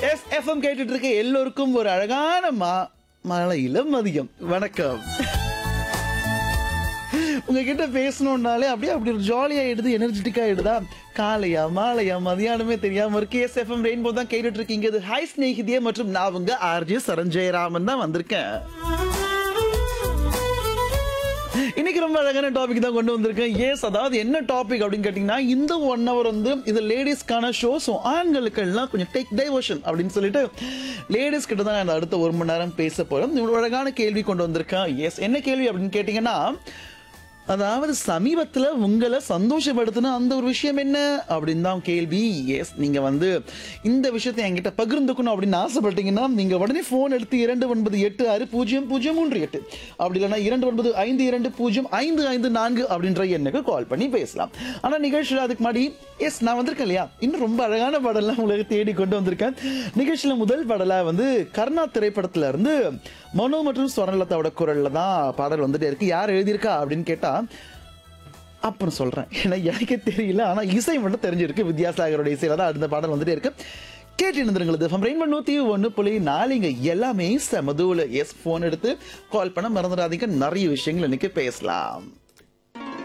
S FM கேட்டுட்டு இருக்க எல்லோருக்கும் ஒரு அழகான மா மலையில மதியம் வணக்கம் உங்ககிட்ட பேசணும்னாலே அப்படியே அப்படி ஒரு ஜாலியா ஆயிடுது எனர்ஜெட்டிக்கா ஆயிடுதா காலையா மாலையா மதியானமே தெரியாம இருக்கு எஸ் எஃப்எம் ரெயின்போ தான் கேட்டுட்டு இருக்கீங்க இது ஹாய் ஸ்நேகிதியே மற்றும் நான் உங்க ஆர்ஜி சரஞ்சயராமன் தான் வந்திருக்கேன் இன்னைக்கு ரொம்ப அழகான டாபிக் தான் கொண்டு வந்திருக்கேன் எஸ் அதாவது என்ன டாபிக் அப்படின்னு கேட்டிங்கன்னா இந்த ஒன் ஹவர் வந்து இது லேடிஸ்க்கான ஷோஸும் ஆண்களுக்கு எல்லாம் கொஞ்சம் டேக் டைவர்ஷன் அப்படின்னு சொல்லிட்டு லேடிஸ் கிட்ட தான் நான் அடுத்த ஒரு மணி நேரம் பேச போறோம் இவ்வளவு அழகான கேள்வி கொண்டு வந்திருக்கேன் எஸ் என்ன கேள்வி அப்படின்னு கேட்டிங்கன்னா அதாவது சமீபத்துல உங்களை சந்தோஷப்படுத்தின அந்த ஒரு விஷயம் என்ன அப்படின்னு தான் கேள்வி எஸ் நீங்க வந்து இந்த விஷயத்தை என்கிட்ட பகிர்ந்துக்கணும் அப்படின்னு ஆசைப்பட்டீங்கன்னா நீங்க உடனே போன் எடுத்து இரண்டு ஒன்பது எட்டு ஆறு பூஜ்ஜியம் பூஜ்ஜியம் மூன்று எட்டு அப்படி இல்லைன்னா இரண்டு ஒன்பது ஐந்து இரண்டு பூஜ்ஜியம் ஐந்து ஐந்து நான்கு அப்படின்ற எண்ணுக்கு கால் பண்ணி பேசலாம் ஆனா நிகழ்ச்சியில் அதுக்கு முன்னாடி எஸ் நான் வந்திருக்கேன் இல்லையா இன்னும் ரொம்ப அழகான பாடலாம் உங்களுக்கு தேடி கொண்டு வந்திருக்கேன் நிகழ்ச்சியில முதல் பாடலா வந்து கர்ணா திரைப்படத்துல இருந்து மனோ மற்றும் ஸ்வர்ணலதாவோட குரல்ல தான் பாடல் வந்துட்டே இருக்கு யார் எழுதியிருக்கா அப்படின்னு கேட்டா அப்புறம் சொல்றேன் ஏன்னா எனக்கே தெரியல ஆனா இசை மட்டும் தெரிஞ்சிருக்கு வித்யாசாகரோட இசையில தான் அந்த பாடல் வந்துட்டே இருக்கு கேட்டு இருந்துருங்களது ரெயின்போ நூத்தி ஒன்று புள்ளி நாலுங்க எல்லாமே செமதூல எஸ் போன் எடுத்து கால் பண்ண மறந்துடாதீங்க நிறைய விஷயங்கள் இன்னைக்கு பேசலாம்